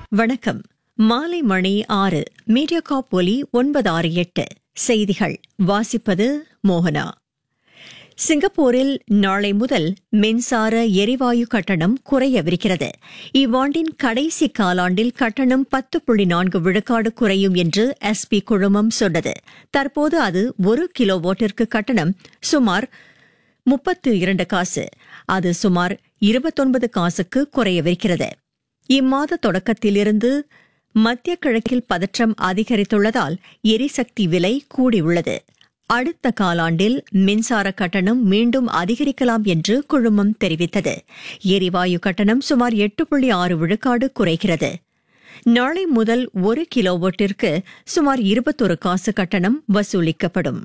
வணக்கம் மாலை மணி ஆறு மீடியாகாப் ஒலி ஒன்பது ஆறு எட்டு செய்திகள் வாசிப்பது மோகனா சிங்கப்பூரில் நாளை முதல் மின்சார எரிவாயு கட்டணம் குறையவிருக்கிறது இவ்வாண்டின் கடைசி காலாண்டில் கட்டணம் பத்து புள்ளி நான்கு விழுக்காடு குறையும் என்று எஸ்பி குழுமம் சொன்னது தற்போது அது ஒரு கிலோவாட்டிற்கு கட்டணம் சுமார் முப்பத்து இரண்டு காசு அது சுமார் இருபத்தொன்பது காசுக்கு குறையவிருக்கிறது இம்மாத தொடக்கத்திலிருந்து மத்திய கிழக்கில் பதற்றம் அதிகரித்துள்ளதால் எரிசக்தி விலை கூடியுள்ளது அடுத்த காலாண்டில் மின்சார கட்டணம் மீண்டும் அதிகரிக்கலாம் என்று குழுமம் தெரிவித்தது எரிவாயு கட்டணம் சுமார் எட்டு புள்ளி ஆறு விழுக்காடு குறைகிறது நாளை முதல் ஒரு கிலோவாட்டிற்கு சுமார் இருபத்தொரு காசு கட்டணம் வசூலிக்கப்படும்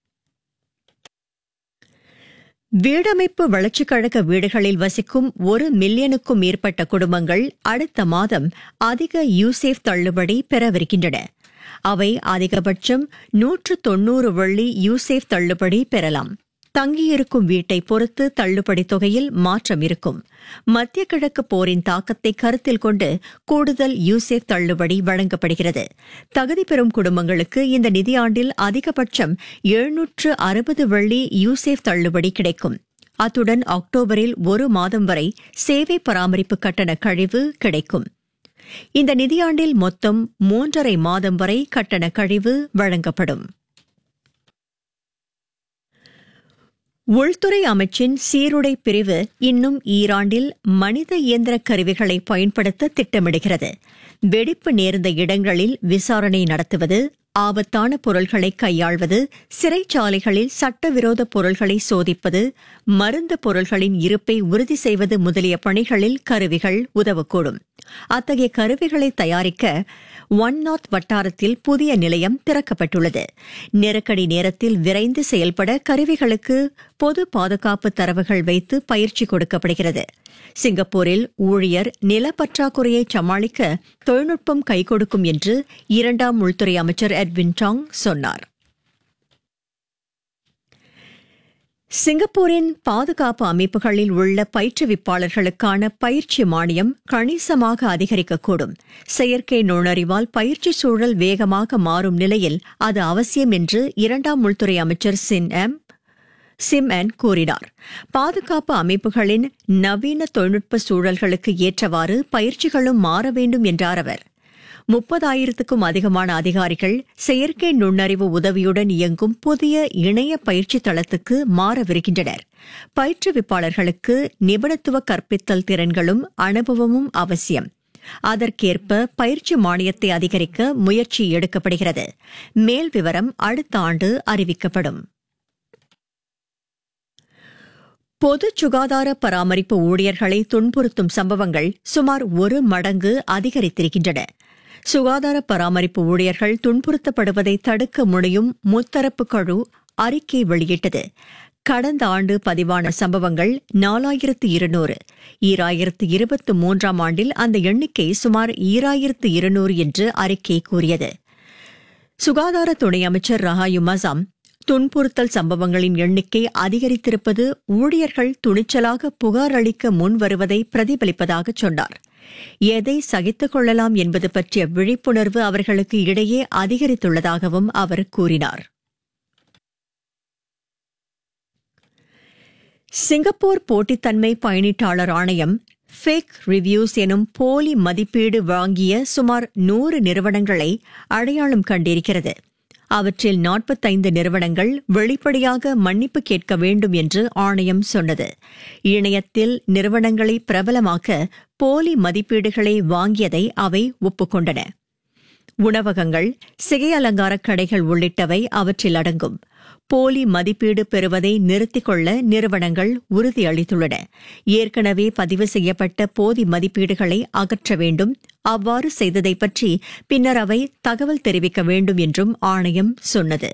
வீடமைப்பு வளர்ச்சிக் கழக வீடுகளில் வசிக்கும் ஒரு மில்லியனுக்கும் மேற்பட்ட குடும்பங்கள் அடுத்த மாதம் அதிக யூசேஃப் தள்ளுபடி பெறவிருக்கின்றன அவை அதிகபட்சம் நூற்று தொன்னூறு வெள்ளி யூசேஃப் தள்ளுபடி பெறலாம் தங்கியிருக்கும் வீட்டை பொறுத்து தள்ளுபடி தொகையில் மாற்றம் இருக்கும் மத்திய கிழக்கு போரின் தாக்கத்தை கருத்தில் கொண்டு கூடுதல் யூசேஃப் தள்ளுபடி வழங்கப்படுகிறது தகுதி பெறும் குடும்பங்களுக்கு இந்த நிதியாண்டில் அதிகபட்சம் எழுநூற்று அறுபது வெள்ளி யூசேஃப் தள்ளுபடி கிடைக்கும் அத்துடன் அக்டோபரில் ஒரு மாதம் வரை சேவை பராமரிப்பு கட்டண கழிவு கிடைக்கும் இந்த நிதியாண்டில் மொத்தம் மூன்றரை மாதம் வரை கட்டண கழிவு வழங்கப்படும் உள்துறை அமைச்சின் சீருடை பிரிவு இன்னும் ஈராண்டில் மனித இயந்திர கருவிகளை பயன்படுத்த திட்டமிடுகிறது வெடிப்பு நேர்ந்த இடங்களில் விசாரணை நடத்துவது ஆபத்தான பொருள்களை கையாள்வது சிறைச்சாலைகளில் சட்டவிரோத பொருள்களை சோதிப்பது மருந்து பொருள்களின் இருப்பை உறுதி செய்வது முதலிய பணிகளில் கருவிகள் உதவக்கூடும் அத்தகைய கருவிகளை தயாரிக்க ஒன் நார்த் வட்டாரத்தில் புதிய நிலையம் திறக்கப்பட்டுள்ளது நெருக்கடி நேரத்தில் விரைந்து செயல்பட கருவிகளுக்கு பொது பாதுகாப்பு தரவுகள் வைத்து பயிற்சி கொடுக்கப்படுகிறது சிங்கப்பூரில் ஊழியர் நிலப்பற்றாக்குறையை சமாளிக்க தொழில்நுட்பம் கை கொடுக்கும் என்று இரண்டாம் உள்துறை அமைச்சர் எட்வின் டாங் சொன்னார் சிங்கப்பூரின் பாதுகாப்பு அமைப்புகளில் உள்ள பயிற்றுவிப்பாளர்களுக்கான பயிற்சி மானியம் கணிசமாக அதிகரிக்கக்கூடும் செயற்கை நுண்ணறிவால் பயிற்சி சூழல் வேகமாக மாறும் நிலையில் அது அவசியம் என்று இரண்டாம் உள்துறை அமைச்சர் சின் எம் சிம் என் கூறினார் பாதுகாப்பு அமைப்புகளின் நவீன தொழில்நுட்ப சூழல்களுக்கு ஏற்றவாறு பயிற்சிகளும் மாற வேண்டும் என்றார் அவர் முப்பதாயிரத்துக்கும் அதிகமான அதிகாரிகள் செயற்கை நுண்ணறிவு உதவியுடன் இயங்கும் புதிய இணைய பயிற்சி தளத்துக்கு மாறவிருக்கின்றனர் பயிற்றுவிப்பாளர்களுக்கு நிபுணத்துவ கற்பித்தல் திறன்களும் அனுபவமும் அவசியம் அதற்கேற்ப பயிற்சி மானியத்தை அதிகரிக்க முயற்சி எடுக்கப்படுகிறது மேல் விவரம் அடுத்த ஆண்டு அறிவிக்கப்படும் பொது சுகாதார பராமரிப்பு ஊழியர்களை துன்புறுத்தும் சம்பவங்கள் சுமார் ஒரு மடங்கு அதிகரித்திருக்கின்றன சுகாதார பராமரிப்பு ஊழியர்கள் துன்புறுத்தப்படுவதை தடுக்க முடியும் முத்தரப்பு குழு அறிக்கை வெளியிட்டது கடந்த ஆண்டு பதிவான சம்பவங்கள் நாலாயிரத்து இருநூறு ஈராயிரத்து இருபத்தி மூன்றாம் ஆண்டில் அந்த எண்ணிக்கை சுமார் ஈராயிரத்து இருநூறு என்று அறிக்கை கூறியது சுகாதார துணை அமைச்சர் ரஹாயு மசாம் துன்புறுத்தல் சம்பவங்களின் எண்ணிக்கை அதிகரித்திருப்பது ஊழியர்கள் துணிச்சலாக புகார் அளிக்க முன் வருவதை பிரதிபலிப்பதாக சொன்னார் எதை சகித்துக் கொள்ளலாம் என்பது பற்றிய விழிப்புணர்வு அவர்களுக்கு இடையே அதிகரித்துள்ளதாகவும் அவர் கூறினார் சிங்கப்பூர் போட்டித்தன்மை பயணீட்டாளர் ஆணையம் ஃபேக் ரிவ்யூஸ் எனும் போலி மதிப்பீடு வாங்கிய சுமார் நூறு நிறுவனங்களை அடையாளம் கண்டிருக்கிறது அவற்றில் நாற்பத்தைந்து நிறுவனங்கள் வெளிப்படையாக மன்னிப்பு கேட்க வேண்டும் என்று ஆணையம் சொன்னது இணையத்தில் நிறுவனங்களை பிரபலமாக்க போலி மதிப்பீடுகளை வாங்கியதை அவை ஒப்புக்கொண்டன உணவகங்கள் சிகை அலங்கார கடைகள் உள்ளிட்டவை அவற்றில் அடங்கும் போலி மதிப்பீடு பெறுவதை நிறுத்திக் கொள்ள நிறுவனங்கள் உறுதியளித்துள்ளன ஏற்கனவே பதிவு செய்யப்பட்ட போதி மதிப்பீடுகளை அகற்ற வேண்டும் அவ்வாறு செய்ததை பற்றி பின்னர் அவை தகவல் தெரிவிக்க வேண்டும் என்றும் ஆணையம் சொன்னது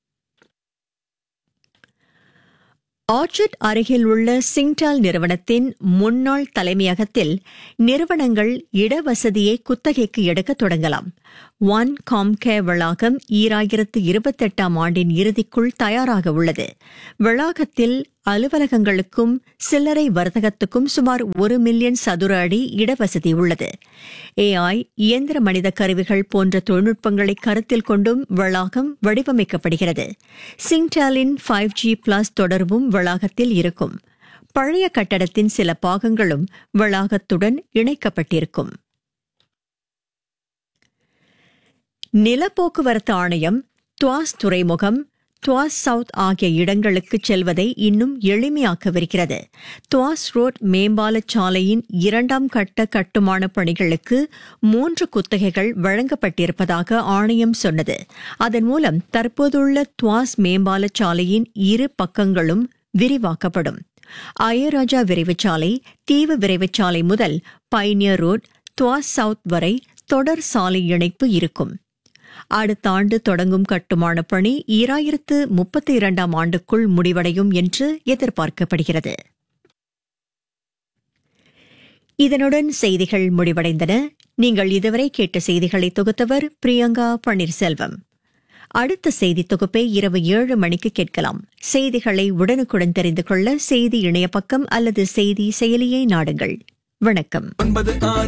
ஆர்ச்சர்ட் அருகில் உள்ள சிங்டால் நிறுவனத்தின் முன்னாள் தலைமையகத்தில் நிறுவனங்கள் இடவசதியை குத்தகைக்கு எடுக்க தொடங்கலாம் ஒன் காம்கே வளாகம் ஈராயிரத்து இருபத்தெட்டாம் ஆண்டின் இறுதிக்குள் தயாராக உள்ளது வளாகத்தில் அலுவலகங்களுக்கும் சில்லறை வர்த்தகத்துக்கும் சுமார் ஒரு மில்லியன் சதுர அடி இடவசதி உள்ளது ஏஐ இயந்திர மனித கருவிகள் போன்ற தொழில்நுட்பங்களை கருத்தில் கொண்டும் வளாகம் வடிவமைக்கப்படுகிறது சிங்டாலின் ஃபைவ் ஜி பிளஸ் தொடர்பும் வளாகத்தில் இருக்கும் பழைய கட்டடத்தின் சில பாகங்களும் வளாகத்துடன் இணைக்கப்பட்டிருக்கும் நிலப்போக்குவரத்து ஆணையம் துவாஸ் துறைமுகம் துவாஸ் சவுத் ஆகிய இடங்களுக்கு செல்வதை இன்னும் எளிமையாக்கவிருக்கிறது துவாஸ் ரோட் மேம்பால சாலையின் இரண்டாம் கட்ட கட்டுமான பணிகளுக்கு மூன்று குத்தகைகள் வழங்கப்பட்டிருப்பதாக ஆணையம் சொன்னது அதன் மூலம் தற்போதுள்ள துவாஸ் மேம்பால சாலையின் இரு பக்கங்களும் விரிவாக்கப்படும் அயராஜா விரைவுச்சாலை தீவு விரைவுச்சாலை முதல் பைனியர் ரோட் துவாஸ் சவுத் வரை தொடர் சாலை இணைப்பு இருக்கும் அடுத்த ஆண்டு தொடங்கும் கட்டுமான பணி ஈராயிரத்து முப்பத்தி இரண்டாம் ஆண்டுக்குள் முடிவடையும் என்று எதிர்பார்க்கப்படுகிறது இதனுடன் செய்திகள் முடிவடைந்தன நீங்கள் இதுவரை கேட்ட செய்திகளை தொகுத்தவர் பிரியங்கா பன்னீர்செல்வம் அடுத்த செய்தி தொகுப்பை இரவு ஏழு மணிக்கு கேட்கலாம் செய்திகளை உடனுக்குடன் தெரிந்து கொள்ள செய்தி இணைய பக்கம் அல்லது செய்தி செயலியை நாடுங்கள் வணக்கம் ஒன்பது ஆறு